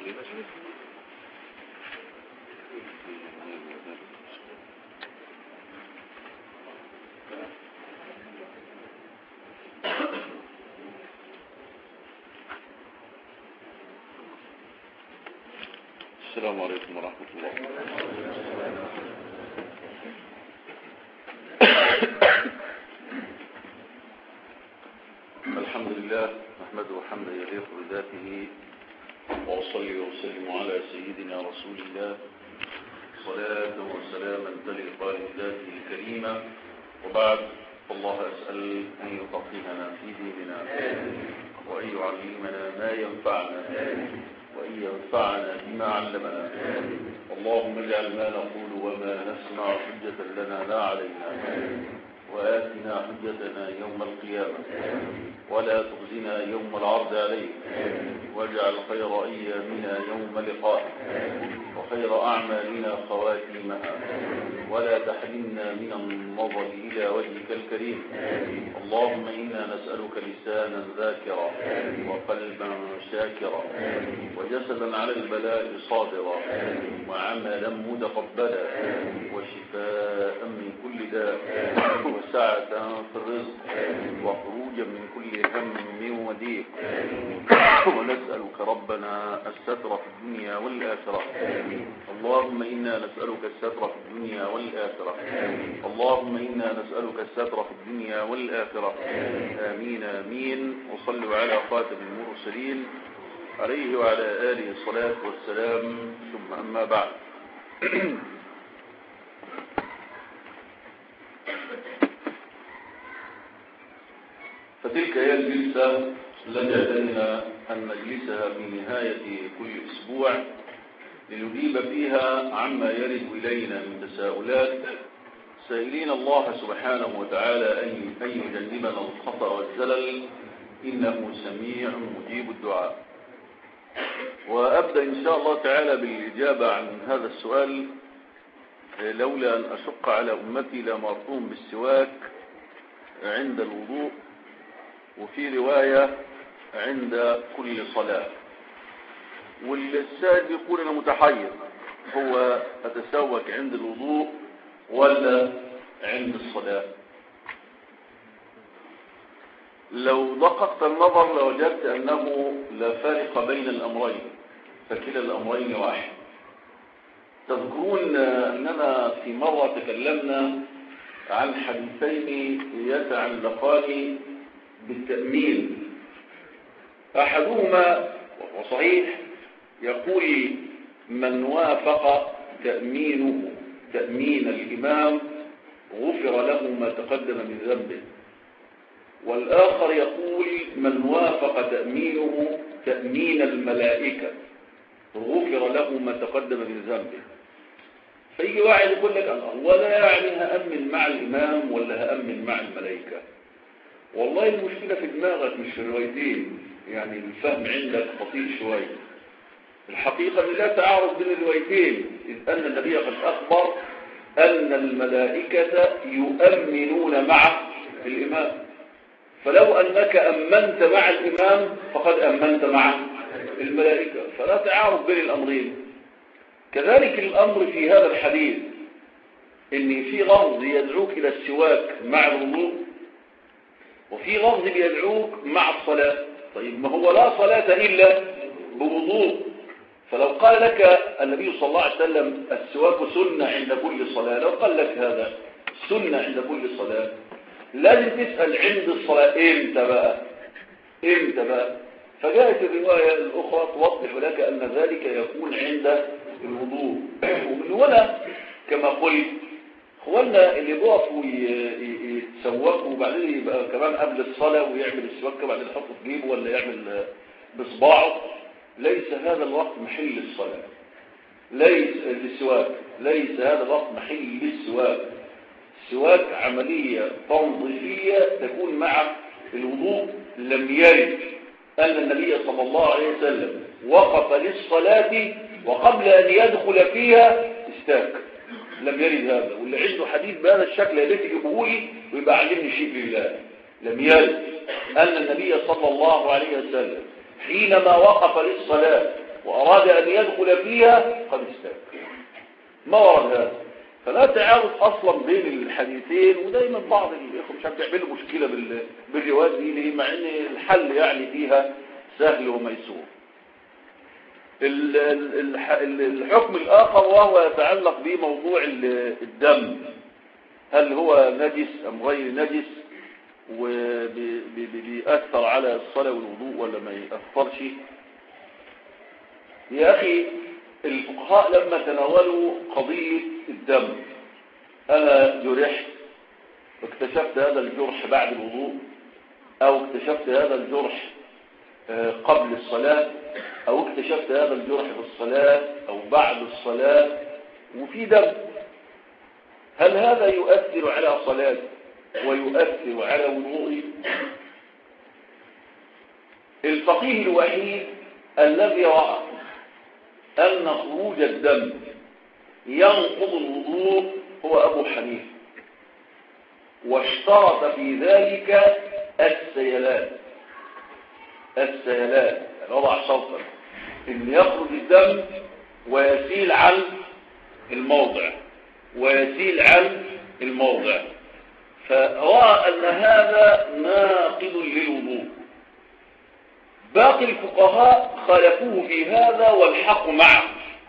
السلام عليكم ورحمة الله الحمد لله نحمده حمدا يليق بذاته وأصلي وسلم على سيدنا رسول الله صلاة وسلاما تلقى لذاته الكريمة وبعد الله أسأل أن يفقهنا في ديننا وأن يعلمنا ما ينفعنا وأن ينفعنا بما علمنا اللهم اجعل ما نقول وما نسمع حجة لنا لا علينا وآتنا حجتنا يوم القيامة ولا تخزنا يوم العرض عليك واجعل خير أيامنا يوم لقائك وخير أعمالنا خواتيمها ولا تحرمنا من النظر إلى وجهك الكريم اللهم إنا نسألك لسانا ذاكرا وقلبا شاكرا وجسدا على البلاء صابرا وعملا متقبلا وشفاء من كل داء وسعة في الرزق وخروجا من كل هم وضيق ونسألك ربنا الستر في الدنيا والآخرة اللهم إنا نسألك الستر في الدنيا والآخرة اللهم إنا نسألك الستر في الدنيا والآخرة آمين آمين وصلوا على خاتم المرسلين عليه وعلى آله الصلاة والسلام ثم أما بعد فتلك هي الجلسة التي اعتدنا أن نجلسها في نهاية كل أسبوع لنجيب فيها عما يرد إلينا من تساؤلات سائلين الله سبحانه وتعالى أن يجنبنا الخطأ والزلل إنه سميع مجيب الدعاء وأبدأ إن شاء الله تعالى بالإجابة عن هذا السؤال لولا أن أشق على أمتي لمرتهم بالسواك عند الوضوء وفي رواية عند كل صلاة والسائل بيقول أنا متحير هو أتسوك عند الوضوء ولا عند الصلاة لو دققت النظر لوجدت أنه لا فارق بين الأمرين فكلا الأمرين واحد تذكرون أننا في مرة تكلمنا عن حديثين يتعلقان بالتأمين أحدهما وهو صحيح يقول من وافق تأمينه تأمين الإمام غفر له ما تقدم من ذنبه والآخر يقول من وافق تأمينه تأمين الملائكة غفر له ما تقدم من ذنبه فيجي واحد يقول لك الله ولا يعني هأمن مع الإمام ولا هأمن مع الملائكة والله المشكلة في دماغك مش في الروايتين يعني الفهم عندك بطيء شوية الحقيقة لا تعارض بين الروايتين إذ أن النبي قد أخبر أن الملائكة يؤمنون مع الإمام فلو أنك أمنت مع الإمام فقد أمنت مع الملائكة فلا تعارض بين الأمرين كذلك الأمر في هذا الحديث إن في لفظ يدعوك إلى السواك مع الوضوء وفي لفظ بيدعوك مع الصلاة طيب ما هو لا صلاة إلا بوضوء فلو قال لك النبي صلى الله عليه وسلم السواك سنة عند كل صلاة لو قال لك هذا سنة عند كل صلاة لازم تسأل عند الصلاة امتى بقى امتى بقى فجاءت الرواية الأخرى توضح لك أن ذلك يكون عند الوضوء ومن هنا كما قلت اخوانا اللي بيقفوا يتسوقوا وبعدين يبقى كمان قبل الصلاة ويعمل السواك وبعدين يحطه في جيبه ولا يعمل بصباعه ليس هذا الوقت محل الصلاة ليس السواك ليس هذا الوقت محل السواك السواك عملية تنظيفية تكون مع الوضوء لم يرد أن النبي صلى الله عليه وسلم وقف للصلاة وقبل أن يدخل فيها استاك لم يرد هذا واللي عنده حديث بهذا الشكل يا ريت يجيبه لي ويبقى علمني شيء بالله لم يرد أن النبي صلى الله عليه وسلم حينما وقف للصلاة وأراد أن يدخل فيها قد استاك ما ورد هذا فلا تعارض أصلا بين الحديثين ودايما بعض الإخوة مش بيعملوا مشكلة بالروايات دي ليه مع أن الحل يعني فيها سهل وميسور الحكم الآخر وهو يتعلق بموضوع الدم هل هو نجس أم غير نجس وبيأثر على الصلاة والوضوء ولا ما يأثرش يا أخي الفقهاء لما تناولوا قضية الدم أنا جرحت واكتشفت هذا الجرح بعد الوضوء أو اكتشفت هذا الجرح آه، قبل الصلاة أو اكتشفت هذا الجرح في الصلاة أو بعد الصلاة وفي دم هل هذا يؤثر على صلاتي ويؤثر على وضوئي الفقيه الوحيد الذي رأى أن خروج الدم ينقض الوضوء هو أبو حنيفه واشترط في ذلك السيلان السيلان وضع شرطا ان يخرج الدم ويسيل عن الموضع ويسيل عن الموضع فرأى أن هذا ناقض للوضوء باقي الفقهاء خالفوه في هذا والحق معه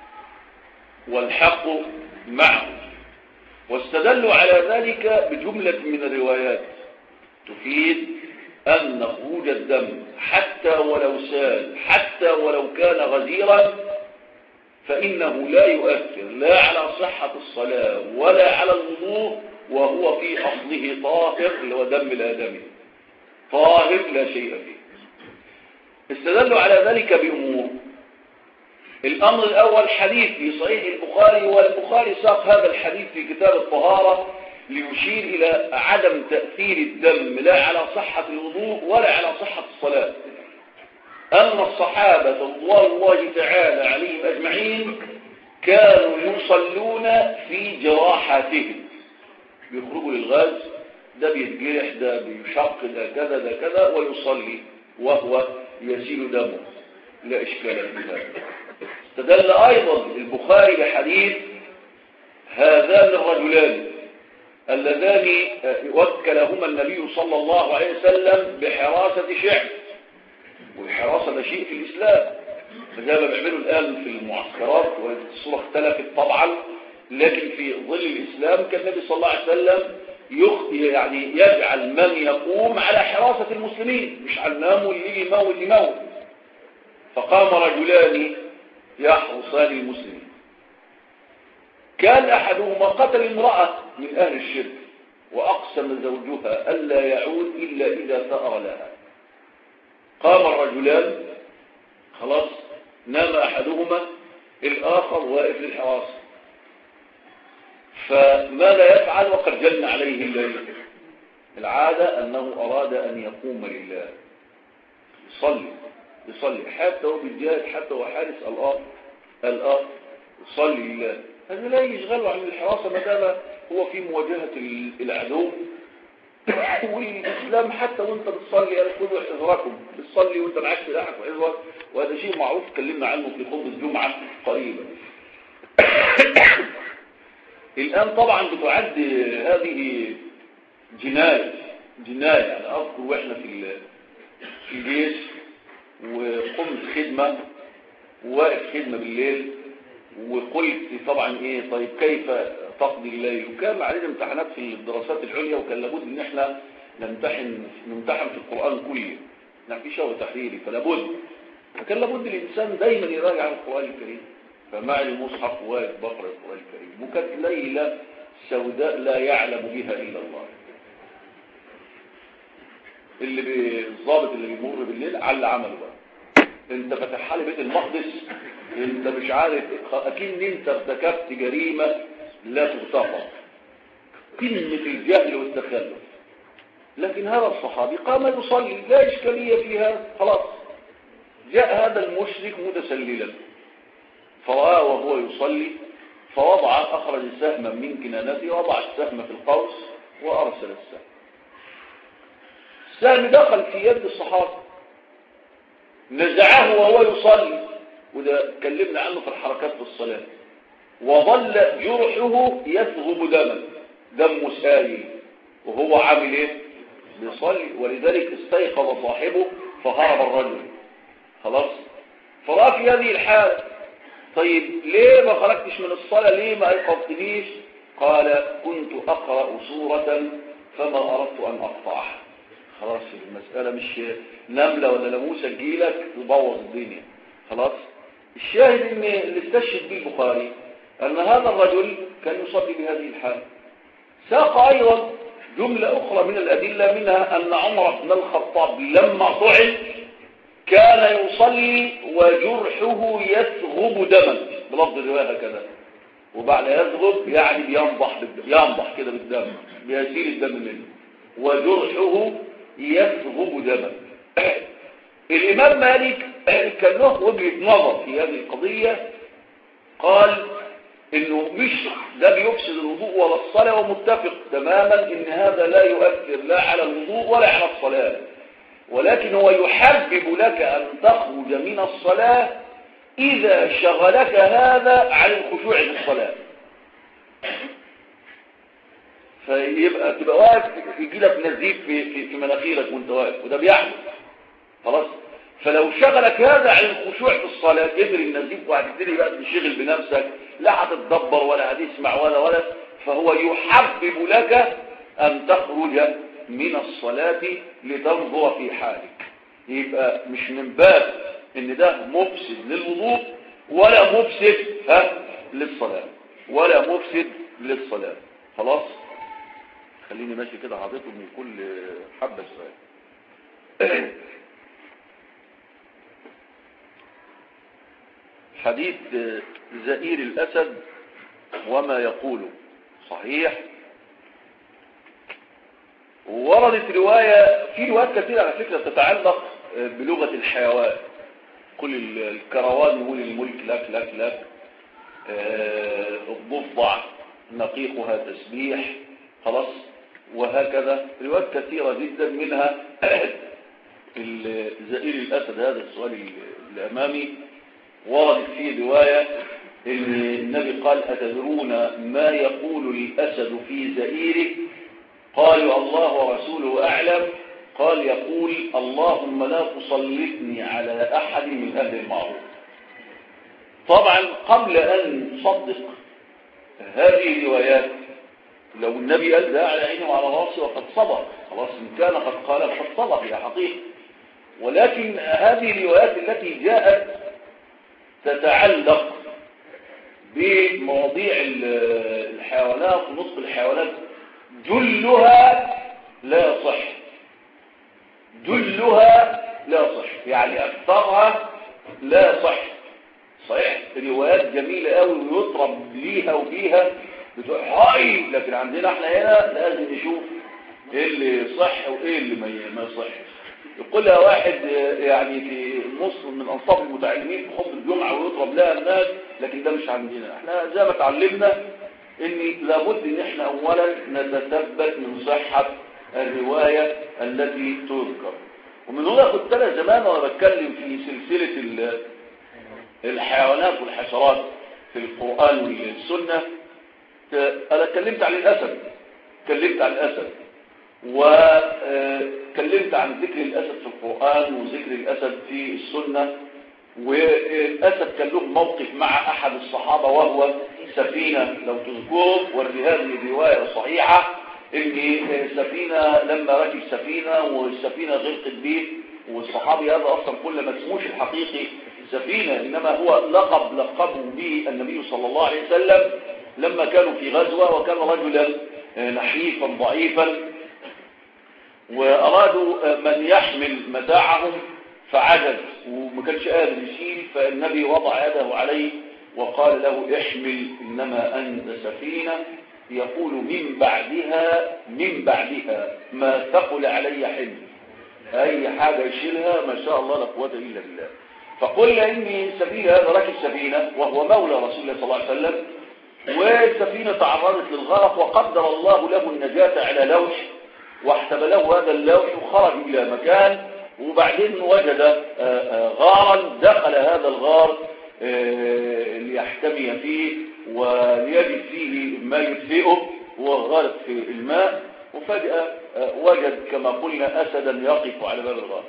والحق معه واستدلوا على ذلك بجملة من الروايات تفيد أن خروج الدم حتى ولو سال حتى ولو كان غزيرا فإنه لا يؤثر لا على صحة الصلاة ولا على الوضوء وهو في أصله طاهر اللي هو دم الآدمي طاهر لا شيء فيه استدلوا على ذلك بأمور الأمر الأول حديث في صحيح البخاري والبخاري ساق هذا الحديث في كتاب الطهارة ليشير إلى عدم تأثير الدم لا على صحة الوضوء ولا على صحة الصلاة أن الصحابة رضوان الله تعالى عليهم أجمعين كانوا يصلون في جراحاتهم بيخرجوا للغاز ده بيتجرح ده بيشق ده كذا ده كذا ويصلي وهو يسيل دمه لا إشكال في ذلك استدل أيضا البخاري بحديث هذان الرجلان اللذان وكلهما النبي صلى الله عليه وسلم بحراسة شعب والحراسة ده شيء في الإسلام زي ما بيعملوا الآن في المعسكرات والصورة اختلفت طبعا لكن في ظل الإسلام كان النبي صلى الله عليه وسلم يعني يجعل من يقوم على حراسة المسلمين مش على النام واللي يموت يموت فقام رجلان يحرسان المسلمين كان أحدهما قتل امرأة من أهل الشرك وأقسم زوجها ألا يعود إلا إذا ثأر لها قام الرجلان خلاص نام أحدهما الآخر واقف للحراسة فماذا يفعل وقد جن عليه الليل العادة أنه أراد أن يقوم لله يصلي يصلي حتى هو بالجهاد حتى هو حارس الأرض الأرض يصلي لله هذا لا يشغله عن الحراسة ما دام هو في مواجهة العدو والإسلام حتى وانت بتصلي أنا كل حذركم بتصلي وانت معاك سلاحك وحذرك وهذا شيء معروف تكلمنا عنه في خطبة الجمعة قريبا الآن طبعا بتعد هذه جناية جناية يعني أذكر وإحنا في في الجيش وقمت خدمة وواقف خدمة بالليل وقلت طبعا ايه طيب كيف تقضي الليل وكان علينا امتحانات في الدراسات العليا وكان لابد ان احنا نمتحن نمتحن في القرآن كله نعم في شهر تحريري فلا بد فكان لابد الانسان دايما يراجع القرآن الكريم فمع المصحف واقف بقرا القرآن الكريم وكانت ليلة سوداء لا يعلم بها الا الله اللي بالظابط اللي بيمر بالليل على عمله بقى انت فتح لي بيت المقدس انت مش عارف اكيد انت ارتكبت جريمة لا تغتفر قمة الجهل والتخلف لكن هذا الصحابي قام يصلي لا إشكالية فيها خلاص جاء هذا المشرك متسللا فرآه وهو يصلي فوضع أخرج سهما من كنانته وضع السهم في القوس وأرسل السهم السهم دخل في يد الصحابي نزعه وهو يصلي وده اتكلمنا عنه في الحركات في الصلاة وظل جرحه يثغب دما دم سائل وهو عامل ايه بيصلي ولذلك استيقظ صاحبه فهرب الرجل خلاص فرأى في هذه الحال طيب ليه ما خرجتش من الصلاة ليه ما أيقظتنيش قال كنت أقرأ سورة فما أردت أن أقطعها خلاص المسألة مش نملة ولا ناموسة تجيلك تبوظ الدنيا خلاص الشاهد ان اللي استشهد به البخاري أن هذا الرجل كان يصلي بهذه الحال ساق أيضا جملة أخرى من الأدلة منها أن عمر بن الخطاب لما طعن كان يصلي وجرحه يثغب دما بلفظ الرواية هكذا وبعد يثغب يعني بينضح ينضح كده بالدم بيسيل الدم منه وجرحه يثغب دما الإمام مالك كان له وجهة نظر في هذه القضية قال انه مش ده بيفسد الوضوء ولا الصلاة ومتفق تماما ان هذا لا يؤثر لا على الوضوء ولا على الصلاة ولكن هو يحبب لك ان تخرج من الصلاة اذا شغلك هذا عن الخشوع في الصلاة فيبقى تبقى واقف يجي لك نزيف في, في, في مناخيرك وانت واقف وده بيحدث خلاص فلو شغلك هذا عن الخشوع في الصلاة يجري النزيف وهتبتدي بقى تنشغل بنفسك لا هتتدبر ولا هتسمع ولا ولا فهو يحبب لك أن تخرج من الصلاة لتنظر في حالك يبقى مش من باب ان ده مفسد للوضوء ولا مفسد ها للصلاة ولا مفسد للصلاة خلاص خليني ماشي كده حاططه من كل حبة سؤال حديث زئير الأسد وما يقول صحيح وردت رواية في روايات كثيرة على فكرة تتعلق بلغة الحيوان كل الكروان يقول الملك لك لك لك الضفدع نقيقها تسبيح خلاص وهكذا روايات كثيرة جدا منها زئير الأسد هذا السؤال الأمامي وردت فيه رواية ان النبي قال أتدرون ما يقول الأسد في زئيره قالوا الله ورسوله أعلم قال يقول اللهم لا تسلطني على أحد من أهل المعروف طبعا قبل أن نصدق هذه الروايات لو النبي قال ده على عينه وعلى راسه وقد صدق خلاص إن كان قد قال قد صدق يا حقيقة ولكن هذه الروايات التي جاءت تتعلق بمواضيع الحيوانات ونطق الحيوانات جلها لا صح جلها لا صح يعني أكثرها لا صح صحيح روايات جميلة قوي ويطرب ليها وفيها بتقول هاي لكن عندنا احنا هنا لازم نشوف ايه اللي صح وايه اللي ما يصحش يقولها واحد يعني في مصر من انصاف المتعلمين في خطبه الجمعه ويطلب لها الناس لكن ده مش عندنا احنا زي ما اتعلمنا ان لابد ان احنا اولا نتثبت من صحه الروايه التي تذكر ومن هنا كنت انا زمان وانا بتكلم في سلسله الحيوانات والحشرات في القران والسنه انا اتكلمت عن الاسد اتكلمت عن الاسد وكلمت عن ذكر الأسد في القرآن وذكر الأسد في السنة والأسد كان له موقف مع أحد الصحابة وهو سفينة لو تذكروا وري هذه الرواية صحيحة إن سفينة لما ركب سفينة والسفينة غرقت به والصحابي هذا أصلا كل ما اسموش الحقيقي سفينة إنما هو لقب لقبه به النبي صلى الله عليه وسلم لما كانوا في غزوة وكان رجلا نحيفا ضعيفا وأرادوا من يحمل متاعهم فعجز وما كانش قادر يشيل فالنبي وضع يده عليه وقال له احمل إنما أنت سفينة يقول من بعدها من بعدها ما ثقل علي حمل أي حاجة يشيلها ما شاء الله لا قوة إلا بالله فقل إني سبيل هذا راكب سفينة وهو مولى رسول الله صلى الله عليه وسلم والسفينة تعرضت للغرق وقدر الله له النجاة على لوح واحتمله هذا اللوح وخرج إلى مكان وبعدين وجد غارا دخل هذا الغار آه، ليحتمي فيه وليجد فيه ما يدفئه هو غارق في الماء وفجأة آه، وجد كما قلنا أسدا يقف على باب الغار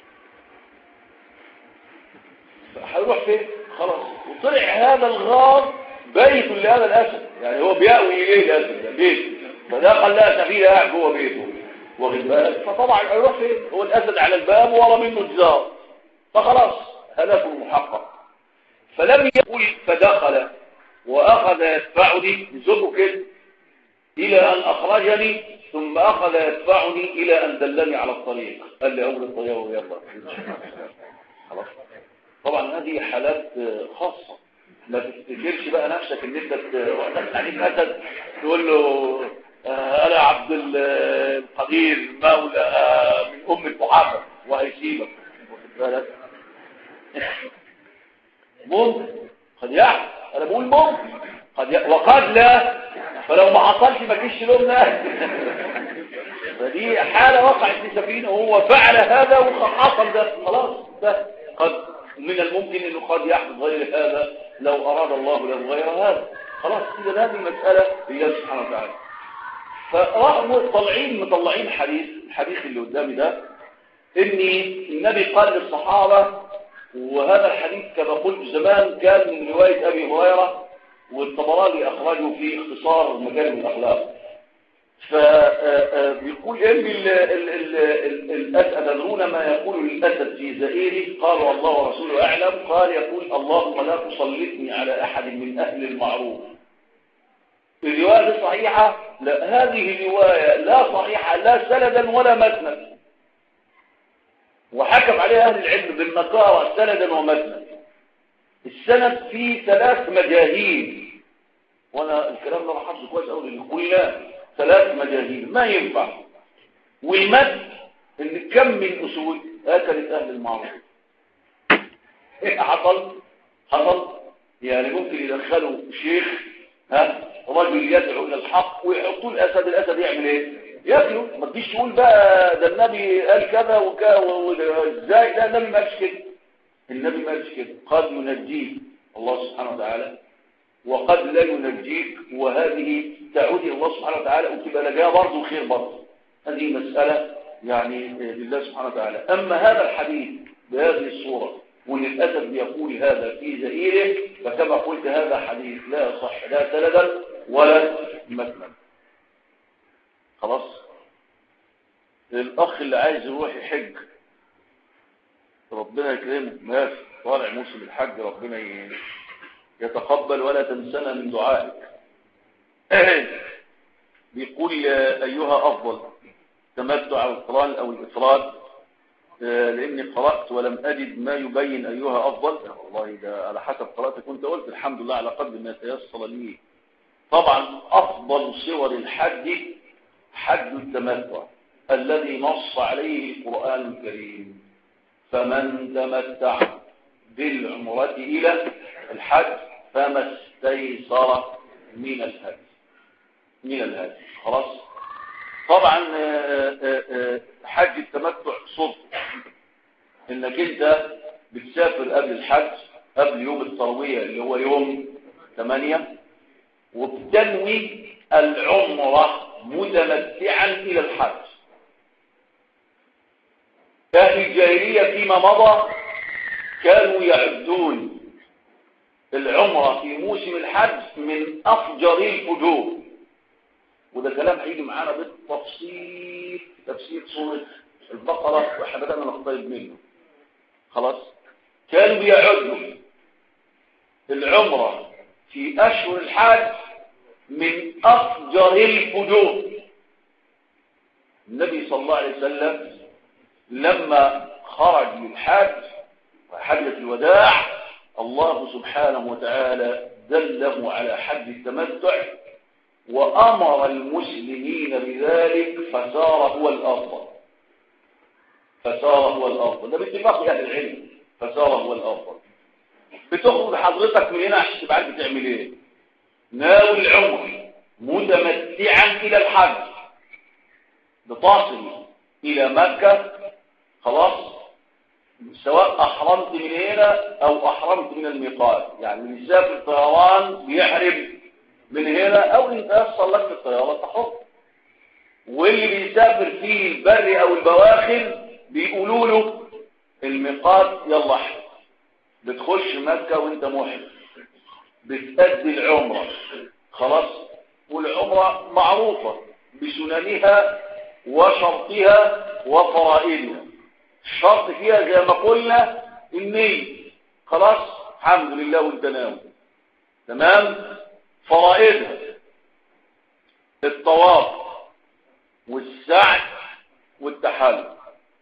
هيروح فين خلاص وطلع هذا الغار بيت لهذا الأسد يعني هو بيأوي إليه الأسد ده بيت فدخل لها سفينة قاعد جوه بيته واخد بالك فطبعا هيروح فين هو الأسد على الباب ورا منه جزار فخلاص هدفه محقق فلم يقل فدخل وأخذ يدفعني بزقه كده إلى أن أخرجني ثم أخذ يدفعني إلى أن دلني على الطريق قال لي أول الطريق ويلا خلاص طبعا هذه حالات خاصة ما تفتكرش بقى نفسك ان انت وقتك عليك اسد تقول له آه، انا عبد القدير مولى آه، من ام محمد وهيسيبك واخد بالك ممكن قد يحصل انا بقول ممكن قد ي... وقد لا فلو ما حصلش ما كيش لومنا فدي حالة وقعت في سفينة وهو فعل هذا وحصل ده خلاص ده قد من الممكن انه قد يحدث غير هذا لو اراد الله له غير هذا خلاص اذا هذه المسألة لله سبحانه وتعالى فرغم طالعين مطلعين حديث الحديث اللي قدامي ده ان النبي قال للصحابة وهذا الحديث كما قلت زمان كان من رواية ابي هريرة والطبراني اخرجه في اختصار مجال الاخلاق فبيقول ان الاسد تدرون ما يقول الاسد في زئيره قالوا الله ورسوله اعلم قال يقول اللهم لا تسلطني على احد من اهل المعروف الروايه صحيحه لا هذه الروايه لا صحيحه لا سندا ولا متنا وحكم عليها اهل العلم بالنكاره سندا ومتنا السند فيه ثلاث مجاهيل وانا الكلام ده حافظه كويس قوي لان كلنا ثلاث مجاهيل ما ينفع والمد ان كم من اصول اكلت اهل المعروف ايه حصل حصل يعني ممكن يدخلوا شيخ ها رجل يدعو الى الحق ويحطوا الاسد الاسد يعمل ايه ياكله ما تجيش تقول بقى ده النبي قال كذا وكذا وازاي لا النبي ما قالش كده النبي ما قالش كده قد ينجيه الله سبحانه وتعالى وقد لا ينجيك وهذه تعود إلى الله سبحانه وتعالى وتبقى لجاها برضه خير برضه هذه مسألة يعني لله سبحانه وتعالى أما هذا الحديث بهذه الصورة وان الأسد بيقول هذا في زئيره فكما قلت هذا حديث لا صح لا سلدا ولا مثلا خلاص الأخ اللي عايز يروح يحج ربنا يكرمه ماشي طالع موسم الحج ربنا يتقبل ولا تنسنا من دعائك بيقول أيها أفضل تمتع القرآن أو الإفراد آه، لأني قرأت ولم أجد ما يبين أيها أفضل والله ده على حسب قراءتك كنت قلت الحمد لله على قدر ما تيسر لي طبعا أفضل صور الحج حج التمتع الذي نص عليه القرآن الكريم فمن تمتع بالعمرة إلى الحج فما استيسر من الهدي من الهدي خلاص طبعا آه، آه، آه، حج التمتع صدق انك انت بتسافر قبل الحج قبل يوم التروية اللي هو يوم 8 وبتنوي العمرة متمتعا الى الحج اهل الجاهلية فيما مضى كانوا يعدون العمرة في موسم الحج من أفجر الفجور وده كلام هيجي معانا بالتفصيل تفسير سورة البقرة واحنا بدأنا نقترب منه خلاص كانوا بيعدوا العمرة في أشهر الحج من أفجر الفجور النبي صلى الله عليه وسلم لما خرج من الحج وحجة الوداع الله سبحانه وتعالى دله على حج التمتع وأمر المسلمين بذلك فسار هو الأفضل فسار هو الأفضل ده باتفاق أهل العلم فسار هو الأفضل بتخرج حضرتك من هنا عشان تبقى عارف تعمل ايه ناوي العمر متمتعا إلى الحج بتصل إلى مكة خلاص سواء أحرمت من هنا أو أحرمت من الميقات يعني اللي يسافر طيران بيحرم من هنا أو أنت يصل لك في الطيارة تحط واللي بيسافر في البر أو البواخر بيقولوا له الميقات يلا احرم بتخش مكة وانت محرم بتأدي العمرة خلاص والعمرة معروفة بسننها وشرطها وفرائدها الشرط فيها زي ما قلنا النية خلاص الحمد لله وانت ناوي تمام فرائدها الطواف والسعي والتحلل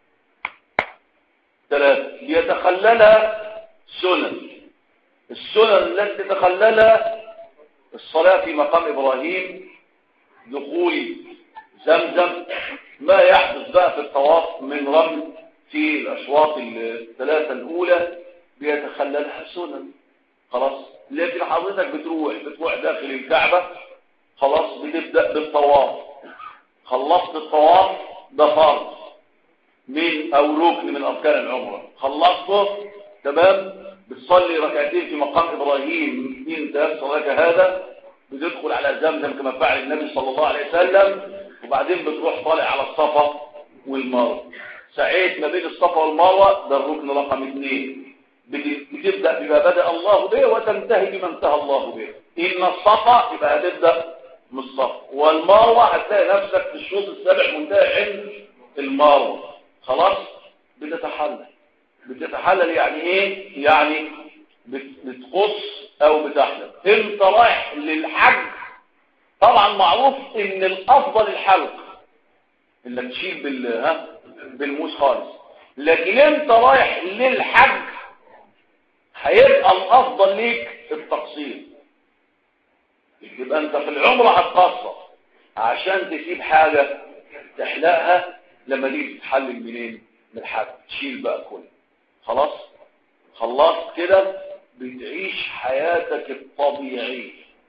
ثلاثة يتخللها سنن السنن التي تتخللها الصلاة في مقام إبراهيم دخول زمزم ما يحدث بقى في الطواف من رمل في الأشواط الثلاثة الأولى بيتخللها سنن خلاص لكن حضرتك بتروح بتروح داخل الكعبة خلاص بتبدأ بالطواف خلصت الطواف ده فرض من أو ركن من أركان العمرة خلصته تمام بتصلي ركعتين في مقام إبراهيم إن تيسر لك هذا بتدخل على زمزم كما فعل النبي صلى الله عليه وسلم وبعدين بتروح طالع على الصفا والمروه سعيت ما بين الصفا والمروه ده الركن رقم اثنين بتبدا بما بدا الله به وتنتهي بما انتهى الله به ان الصفا يبقى هتبدا من الصفا والمروه هتلاقي نفسك في الشوط السابع منتهي عند المروه خلاص بتتحلل بتتحلل يعني ايه يعني بتقص او بتحلل انت رايح للحج طبعا معروف ان الافضل الحلق انك تشيل بال ها بالموس خالص لكن انت رايح للحج هيبقى الافضل ليك التقصير يبقى انت في العمره هتقصر عشان تسيب حاجه تحلقها لما تيجي تتحلل منين من الحج تشيل بقى كله خلاص خلصت كده بتعيش حياتك الطبيعيه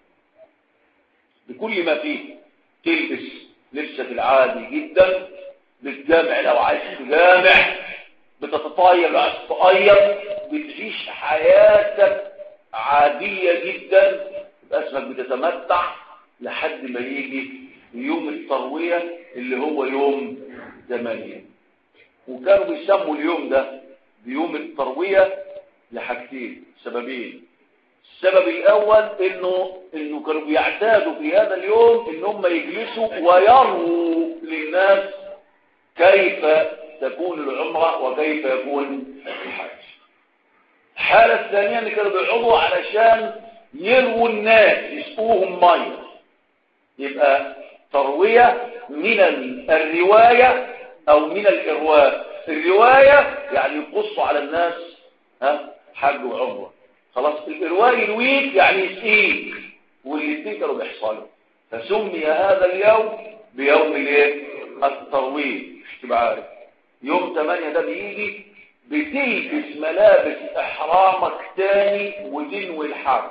بكل ما فيه تلبس لبسك العادي جدا بتجامع لو عايز تجامع بتتطيب لو عايز تطيب بتعيش حياتك عادية جدا اسمك بتتمتع لحد ما يجي يوم التروية اللي هو يوم زمانية وكانوا بيسموا اليوم ده بيوم التروية لحاجتين سببين السبب الأول إنه, إنه كانوا بيعتادوا في هذا اليوم إن هم يجلسوا ويروا للناس كيف تكون العمرة وكيف يكون الحج الحالة الثانية اللي كانوا بيقعدوا علشان يرووا الناس يسقوهم مية يبقى تروية من الرواية أو من الإرواء الرواية يعني يقصوا على الناس ها حج وعمره خلاص الإرواء يرويك يعني يسقيك والاثنين كانوا بيحصلوا فسمي هذا اليوم بيوم الايه الترويج تبقى عارف يوم 8 ده بيجي بتلبس ملابس احرامك تاني وتنوي الحرب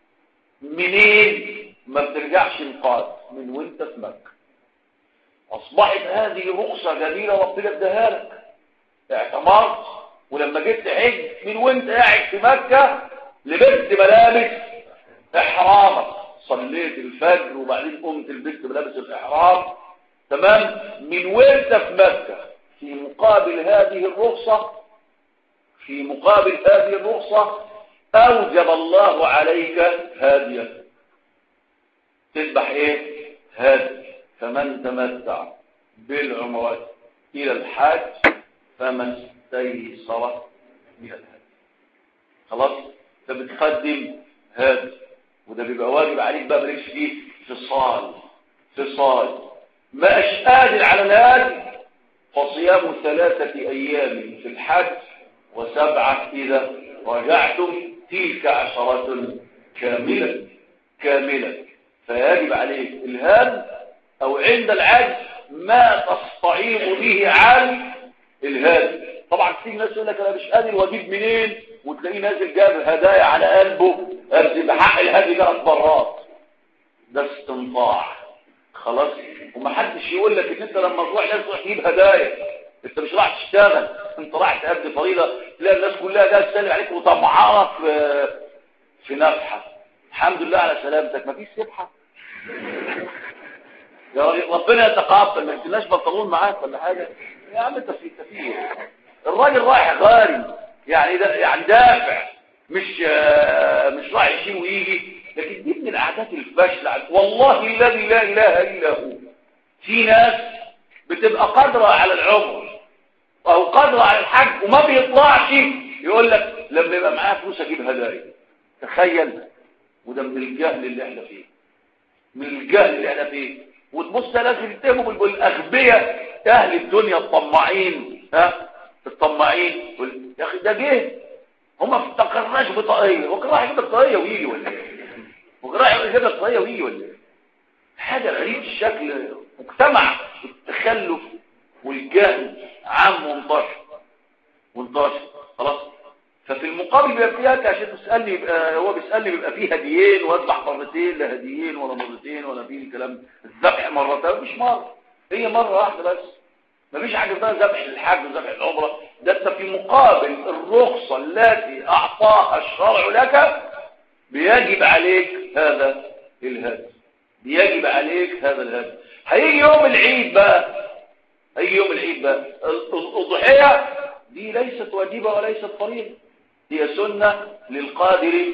منين ما بترجعش القاد من وانت في مكه اصبحت هذه رخصه جميله ربنا اداها لك اعتمرت ولما جيت تحج من وانت قاعد في مكه لبست ملابس احرامك صليت الفجر وبعدين قمت لبست ملابس الاحرام تمام من وانت في مكة في مقابل هذه الرخصة في مقابل هذه الرخصة اوجب الله عليك هادية تذبح ايه هادي فمن تمتع بالعمرة الى الحاج فما استيسر من الهدي خلاص فبتقدم هذا وده بيبقى واجب عليك بقى مالكش فيه فصال فصال ما أش قادر على الهادي فصيام ثلاثة أيام في الحج وسبعة إذا رجعتم تلك عشرة كاملة كاملة فيجب عليك الهاد أو عند العجز ما تستعيض به عن الهادي طبعا في ناس يقول لك انا مش قادر واجيب منين وتلاقيه نازل جاب هدايا على قلبه بحق الهدي ثلاث مرات ده استنطاع خلاص ومحدش يقول لك ان انت لما تروح لازم تروح تجيب هدايا انت مش رايح تشتغل انت رايح تأدي فريضة تلاقي الناس كلها جايه تسلم عليك وطمعانه في في نفحه الحمد لله على سلامتك مفيش سبحه يا ربنا يتقبل ما تجيناش بطلون معاك ولا حاجه يا عم انت في تفكير الراجل رايح غاري يعني ده يعني دافع مش مش رايح يشيل ويجي لكن دي من العادات الفاشله والله الذي لا اله الا هو في ناس بتبقى قادره على العمر او قادره على الحج وما بيطلعش يقول لك لما يبقى معاه فلوس اجيب هدايا تخيل وده من الجهل اللي احنا فيه من الجهل اللي احنا فيه وتبص لازم يتهموا بالاغبياء اهل الدنيا الطماعين ها الطماعين يا اخي ده جه هم ما افتكرناش بطاقيه هو كان راح يجيب بطاقيه ويجي ولا ايه هو كان راح يجيب بطاقيه ويجي ولا ايه حاجه غريب الشكل مجتمع التخلف والجهل عام وانتشر وانتشر خلاص ففي المقابل بيبقى فيها عشان تسالني يبقى هو بيسالني بيبقى فيه هديين واذبح مرتين لا هديين ولا مرتين ولا فيه كلام الذبح مرتين مش مره هي مره واحده بس مفيش حاجه اسمها ذبح الحج وذبح العمره ده انت في مقابل الرخصه التي اعطاها الشرع لك بيجب عليك هذا الهدي بيجب عليك هذا الهدي هيجي يوم العيد بقى هيجي يوم العيد بقى الضحيه دي ليست واجبه وليست فريضه هي سنة للقادر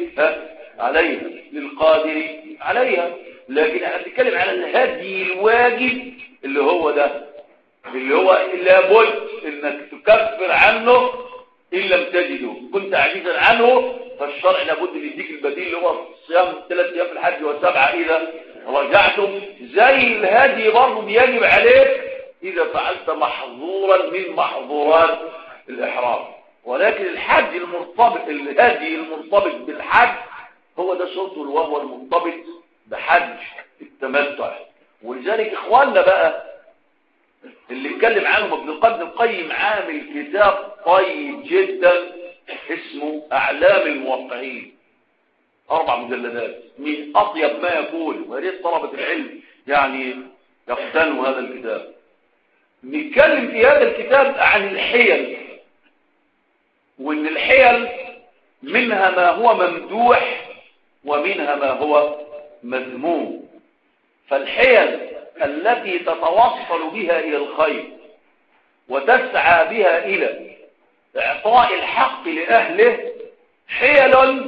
عليها للقادر عليها لكن احنا بنتكلم على الهدي الواجب اللي هو ده اللي هو لابد انك تكفر عنه ان لم تجده كنت عزيزا عنه فالشرع لابد ان يديك البديل اللي هو صيام ثلاث ايام في الحج وسبعه اذا رجعتم زي الهدي برضه بيجب عليك اذا فعلت محظورا من محظورات الاحرام ولكن الحج المرتبط الهدي المرتبط بالحج هو ده صورته وهو المرتبط بحج التمتع ولذلك اخواننا بقى اللي اتكلم عنهم ابن القيم القيم عامل كتاب طيب جدا اسمه اعلام الموقعين اربع مجلدات من اطيب ما يقول وريت طلبة العلم يعني يقتنوا هذا الكتاب نتكلم في هذا الكتاب عن الحيل وان الحيل منها ما هو ممدوح ومنها ما هو مذموم فالحيل التي تتوصل بها إلى الخير وتسعى بها إلى إعطاء الحق لأهله حيل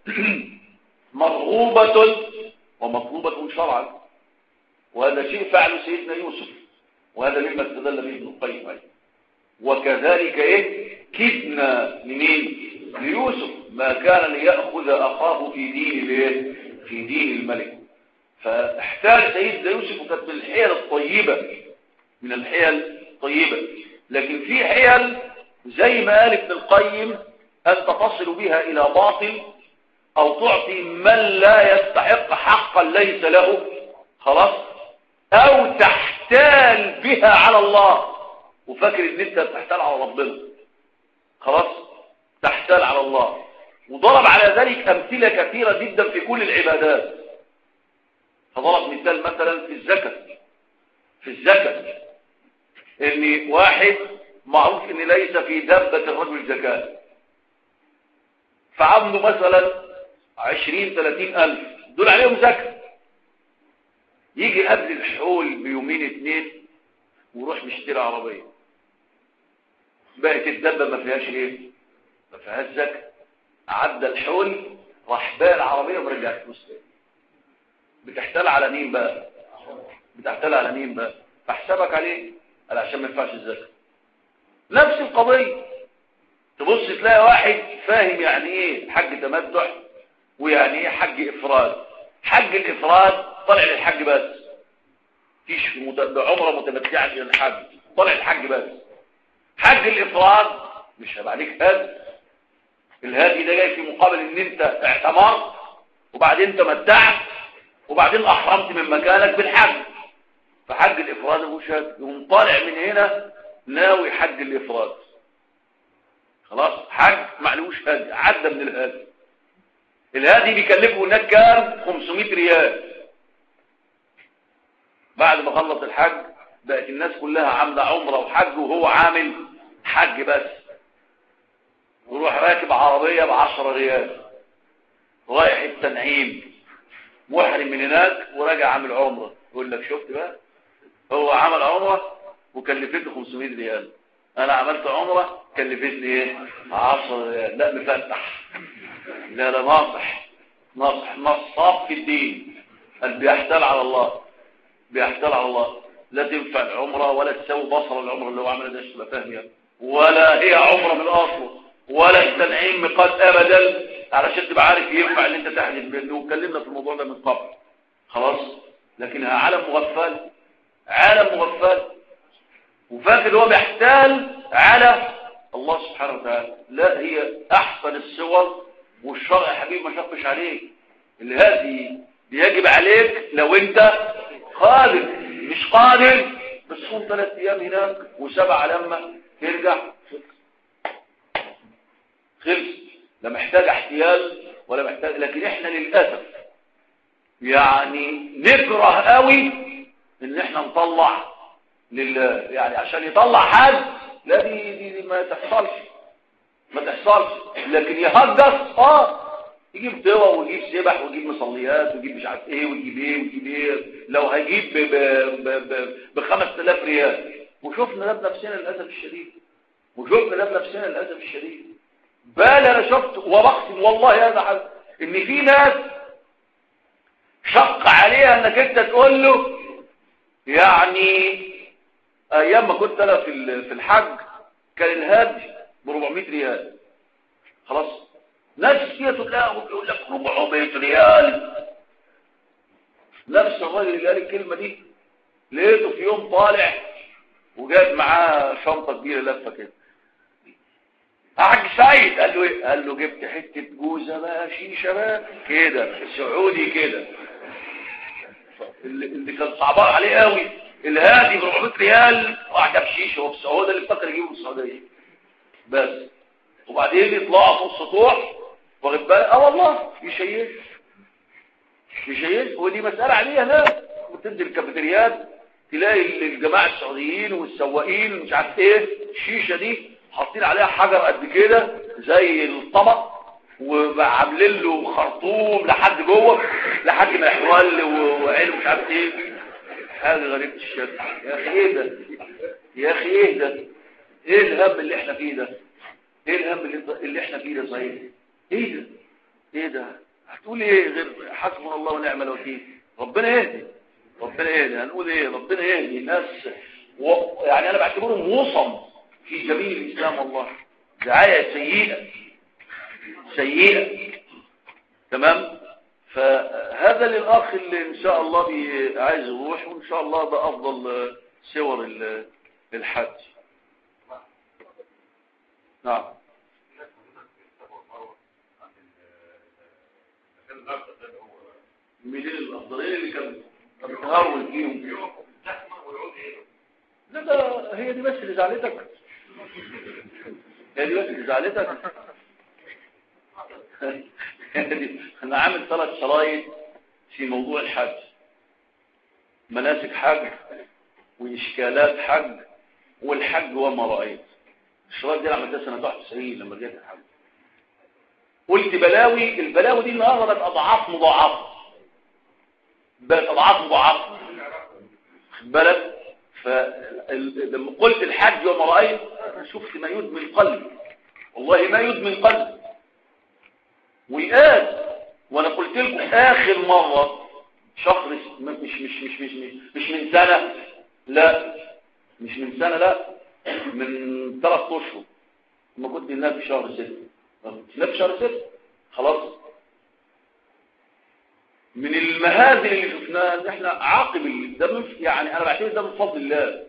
مرغوبة ومطلوبة شرعا وهذا شيء فعله سيدنا يوسف وهذا مما استدل به ابن القيم وكذلك ايه كدنا لمين ليوسف ما كان ليأخذ أخاه في دين الايه في دين الملك فاحتاج سيدنا يوسف وكانت من الحيل الطيبة من الحيل الطيبة لكن في حيل زي ما قال ابن القيم أن تصل بها إلى باطل أو تعطي من لا يستحق حقا ليس له خلاص أو تحتال بها على الله وفاكر ان انت تحتال على ربنا خلاص تحتال على الله وضرب على ذلك أمثلة كثيرة جدا في كل العبادات فضرب مثال مثلا في الزكاة في الزكاة ان واحد معروف ان ليس في دابة الرجل زكاة فعنده مثلا عشرين ثلاثين ألف دول عليهم زكاة يجي قبل الحول بيومين اتنين ويروح مشتري عربية بقت الدابة ما فيهاش ايه ما فيهاش زكاة عدى الحول راح باع العربية ورجع فلوس تاني بتحتال على مين بقى بتحتال على مين بقى فحسابك عليه قال عشان ما ينفعش الزكاه نفس القضيه تبص تلاقي واحد فاهم يعني ايه حج تمتع ويعني ايه حج افراد حج الافراد طلع للحج بس فيش عمره متمتعه الى الحج طلع الحج بس حج الافراد مش هيبقى عليك هادي الهادي ده جاي في مقابل ان انت اعتمرت وبعدين تمتعت وبعدين احرمت من مكانك بالحج فحج الافراد مش يقوم طالع من هنا ناوي حج الافراد خلاص حج معلوش هادي عدى من الهادي الهادي بيكلفه هناك كام 500 ريال بعد ما خلص الحج بقت الناس كلها عامله عمره وحج وهو عامل حج بس يروح راكب عربيه ب 10 ريال رايح التنعيم محرم من هناك وراجع عامل عمره يقول لك شفت بقى هو عمل عمره وكلفته 500 ريال انا عملت عمره كلفتني ايه 10 ريال لا مفتح لا لا ناصح ناصح نصاب في الدين قال بيحتال على الله بيحتال على الله لا تنفع العمره ولا تساوي بصر العمره اللي هو عملها ده تبقى فاهم ولا هي عمره من اصله ولا التنعيم مقاد ابدا علشان تبقى عارف ينفع ان انت تحدث بانه وكلمنا في الموضوع ده من قبل خلاص لكنها عالم مغفل عالم مغفل وفاكر هو بيحتال على الله سبحانه وتعالى لا هي احسن الصور والشرع يا حبيبي ما شقش عليك اللي هذه بيجب عليك لو انت قادر مش قادر بس صوم ثلاث ايام هناك وسبع لما ترجع خلص لا محتاج احتيال ولا محتاج لكن احنا للاسف يعني نكره قوي ان احنا نطلع لله يعني عشان يطلع حد لا دي, دي, دي ما تحصلش ما تحصلش لكن يهجس اه يجيب دواء ويجيب سبح ويجيب مصليات ويجيب مش عارف ايه ويجيب ايه ويجيب ايه لو هيجيب ب ب ب ب 5000 ريال وشفنا ده بنفسنا للاسف الشديد وشفنا ده بنفسنا للاسف الشديد بل انا شفت وبقسم والله هذا حد ان في ناس شق عليها انك انت تقول له يعني ايام ما كنت انا في في الحج كان الهدي ب 400 ريال خلاص ناس كتير تلاقوا يقول لك 400 ريال نفس الراجل اللي قال الكلمه دي لقيته في يوم طالع وجاب معاه شنطه كبيره لفه كده حاج سيد قال له ايه قال له جبت حته جوزه بقى شيشه بقى كده سعودي كده اللي, اللي كان صعبان عليه قوي الهادي ب 400 ريال واحده بشيشه وفي السعوديه اللي افتكر يجيبه من السعوديه بس وبعدين يطلعوا فوق السطوح واخد بالك اه والله يشيش يشيش ودي مساله عليها لا وتنزل الكافيتريات تلاقي الجماعه السعوديين والسواقين مش عارف ايه الشيشه دي حاطين عليها حجر قد كده زي الطبق وعاملين له خرطوم لحد جوه لحد ما يحول وعينه مش عارف ايه حاجه غريبه الشكل يا اخي ايه ده يا اخي ايه ده ايه الهم اللي احنا فيه ده ايه الهم اللي, اللي احنا فيه ده صحيح ايه ده ايه ده هتقول ايه غير حسبنا الله ونعم الوكيل ربنا يهدي ربنا يهدي هنقول ايه ربنا يهدي ناس و... يعني انا بعتبرهم وصم في جميل الاسلام والله دعايه سيئه سيئه تمام فهذا للاخ اللي ان شاء الله بي... عايز يروح وان شاء الله ده افضل صور الحج نعم مين الافضليه اللي كان بتهرول فيهم لا ده هي دي بس اللي زعلتك هي دي بس اللي زعلتك انا عامل ثلاث شرايط في موضوع الحج مناسك حج واشكالات حج والحج وما رايت الشرايط دي عملتها سنه 91 لما جيت الحج قلت بلاوي البلاوي دي النهارده بقت اضعاف مضاعفه بقت اضعاف مضاعفه خد بالك فلما قلت الحج وما رايت انا شفت ما يدمي القلب والله ما يدمي القلب والان وانا قلت لكم اخر مره شهر مش مش مش مش مش, مش من سنه لا مش من سنه لا من ثلاث اشهر لما كنت هناك في شهر ستة هناك في شهر ستة خلاص من المهازل اللي شفناها ان احنا عاقب ده من يعني انا بعتبر ده من فضل الله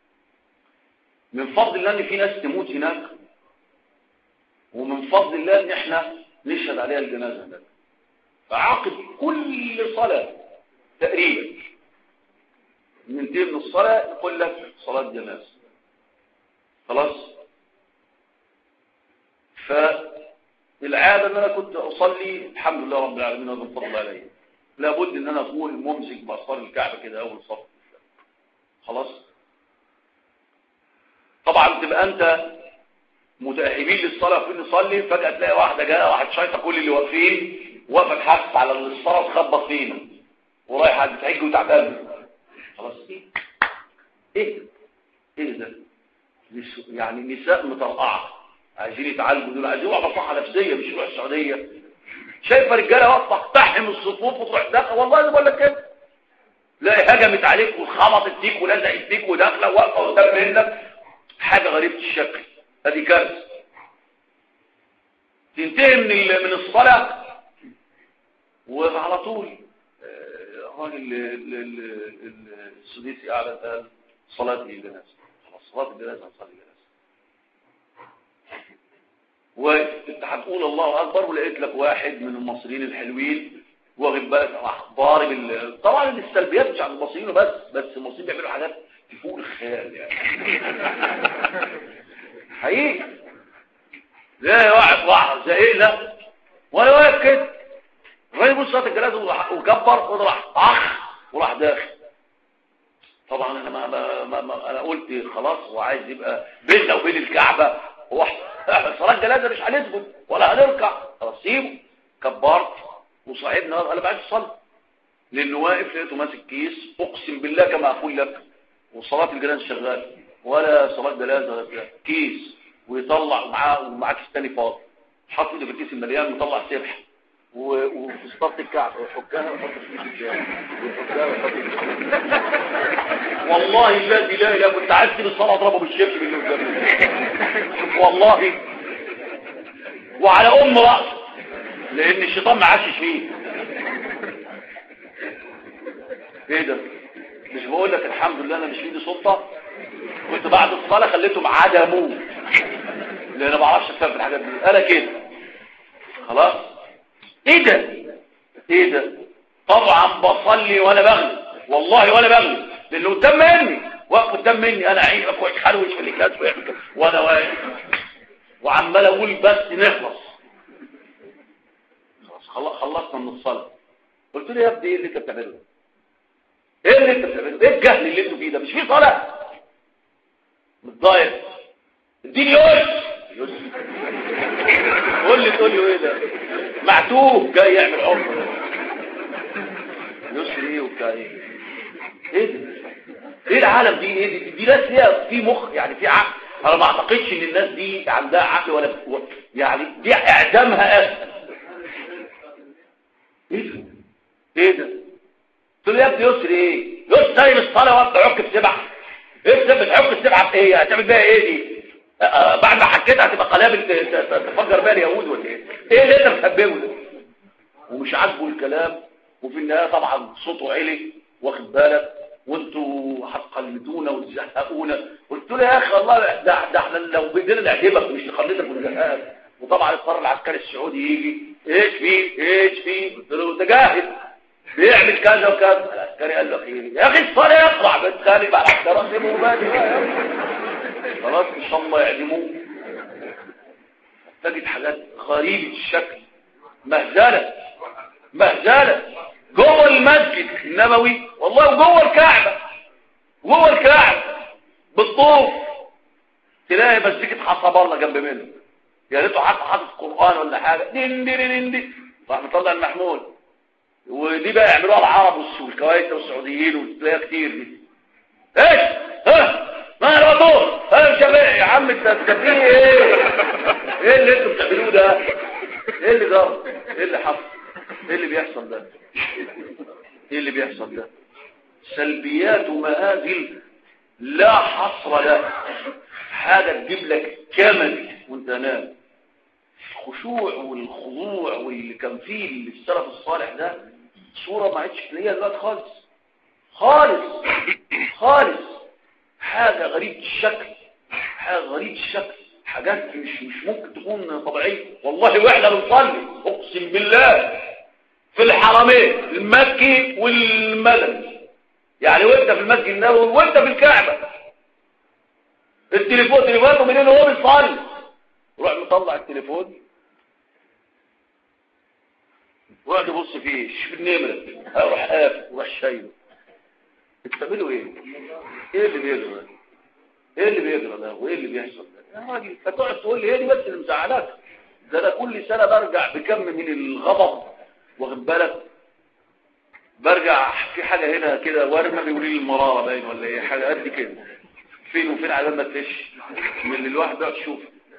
من فضل الله ان في ناس تموت هناك ومن فضل الله ان احنا نشهد عليها الجنازه هناك فعاقب كل صلاه تقريبا منتهي من الصلاه يقول لك صلاه جنازه خلاص فالعاده ان انا كنت اصلي الحمد لله رب العالمين هذا الفضل علي لابد ان انا اكون ممسك باصفار الكعبه كده اول صف خلاص طبعا تبقى انت متأهبين للصلاة فين نصلي فجأة تلاقي واحدة جايه واحد شايطة كل اللي واقفين واقفة تحس على الصلاة تخبط فينا ورايح عند تحج وتعبان خلاص ايه ايه ايه ده يعني نساء مطرقعة عايزين يتعالجوا دول عايزين يروحوا مصحة نفسية مش يروحوا السعودية شايفة رجالة واقفة تقتحم الصفوف وتروح داخله والله انا بقول لك كده لا هجمت عليك وخبطت فيك ولزقت فيك وداخله واقفه قدام منك حاجه غريبه الشكل هذه كارثه تنتهي من من الصلاه وعلى طول الراجل السديسي اعلن قال صلاه الجنازه خلاص صلاه الجنازه هنصلي الجنازه وانت هتقول الله اكبر ولقيت لك واحد من المصريين الحلوين واخد بالك راح ضارب طبعا السلبيات مش عند المصريين بس بس المصريين بيعملوا حاجات تفوق الخيال يعني حقيقي زي واحد واحد زهقنا وانا واقف كده الراجل بص صلاه الجنازه وكبر وراح اخ وراح داخل طبعا انا ما, ما, ما, ما انا قلت خلاص هو عايز يبقى بيننا وبين الكعبه هو صلاه الجنازه مش هنثبت ولا هنركع خلاص سيبه كبرت وصاحبنا قال انا عايز اصلي لانه واقف لقيته ماسك كيس اقسم بالله كما اقول لك وصلاه الجنازه شغاله ولا صلاه جنازه ولا كيس ويطلع معاه ومعاه كيس تاني فاضي حط ايده في الكيس المليان ويطلع سبحه وفي سطح الكعب ويحكها ويحط في ويحكها ويحط والله الذي لا اله كنت عايز تجيب الصلاه اضربه بالشبشب اللي قدامي والله وعلى ام راسه لان الشيطان ما عاشش فيه ايه ده مش بقول لك الحمد لله انا مش في ايدي سلطه كنت بعد الصلاه خليتهم عدموا لان انا ما بعرفش اتفهم في الحاجات دي انا كده خلاص ايه ده ايه ده طبعا بصلي وانا بغلي والله وانا بغلي لانه قدام مني واقف قدام مني انا عيني بكوش حلوش في الكاس وانا واقف وعمال اقول بس نخلص خلاص خلصنا من الصلاه قلت له يا ابني ايه اللي انت بتعمله ده ايه اللي انت بتعمله ايه الجهل اللي انتوا فيه ده مش في صلاه متضايق اديني يوش قول لي تقول لي ايه ده معتوه جاي يعمل عمره يسري ايه وبتاع ايه ايه ده ايه العالم دي ايه دي, دي ناس ليها في مخ يعني في عقل انا ما اعتقدش ان الناس دي عندها عقل ولا يعني دي اعدامها اسهل ايه ده ايه ده قلت له يا ابني يسري ايه يسري سايب الصلاه وانت عك بسبعه ايه بتعك السبعه بايه هتعمل بيها ايه دي آه بعد ما حكيتها هتبقى قنابل تفجر بيها اليهود ولا ايه ايه اللي انت بتحبه ده ومش عاجبه الكلام وفي النهايه طبعا صوته عالي واخد بالك وانتوا هتقلدونا وتزهقونا قلت له يا اخي والله ده, ده احنا لو بايدينا نعجبك مش نقلدك ونزهقك وطبعا القرار العسكري السعودي يجي ايش في ايش في قلت له ده جاهز بيعمل كذا وكذا العسكري قال له ايه يا اخي الصلاه يقرع بتخالف مع العسكري سيبه خلاص ان شاء الله يعدموه تجد حاجات غريبه الشكل مهزله مهزله جوه المسجد النبوي والله وجوه الكعبه جوه الكعبه بالطوف تلاقي مسجد حصب الله جنب منه يا ريته حتى حاطط قران ولا حاجه دين دين دين دين راح مطلع المحمول ودي بقى يعملوها العرب والكويت والسعوديين وتلاقيها كتير دي ايش ها ما انا بطول ها شباب يا عم انت في ايه ايه اللي انتوا بتعملوه ده ايه اللي جرى ايه اللي حصل ايه اللي بيحصل ده ايه اللي بيحصل ده سلبيات ومآزل لا حصر لها حاجة تجيب لك كمل وانت نام الخشوع والخضوع واللي كان فيه السلف الصالح ده صورة ما عادش تلاقيها دلوقتي خالص خالص خالص حاجة غريبة الشكل حاجة غريبة الشكل حاجات مش مش ممكن تكون طبيعية والله واحنا بنصلي اقسم بالله في الحرمين المكي والمدني يعني وانت في المسجد النبوي وانت في الكعبة التليفون تليفونه منين وهو بيصلي روح مطلع التليفون وقعد يبص فيه شوف النمرة اروح قافل وراح شايله بتعملوا ايه ايه اللي بيعملوا ده ايه اللي بيجرى ده وايه اللي بيحصل ده يا راجل فتقعد تقول لي هي دي بس اللي مزعلاك ده انا كل سنه برجع بكم من الغضب واخد بالك برجع في حاجه هنا كده ورمه بيقول لي المراره باين ولا ايه حاجه قد كده فين وفين على ما تفش من اللي الواحد بقى تشوف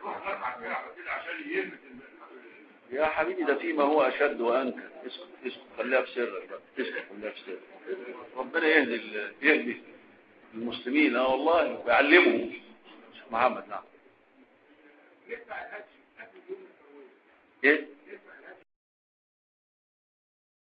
يا حبيبي ده فيما هو اشد وانكر اسكت اسكت خليها في سرك بقى اسكت خليها في سرك ربنا يهدي ال- يهدي المسلمين اه والله ويعلمهم شيخ محمد نعم ايه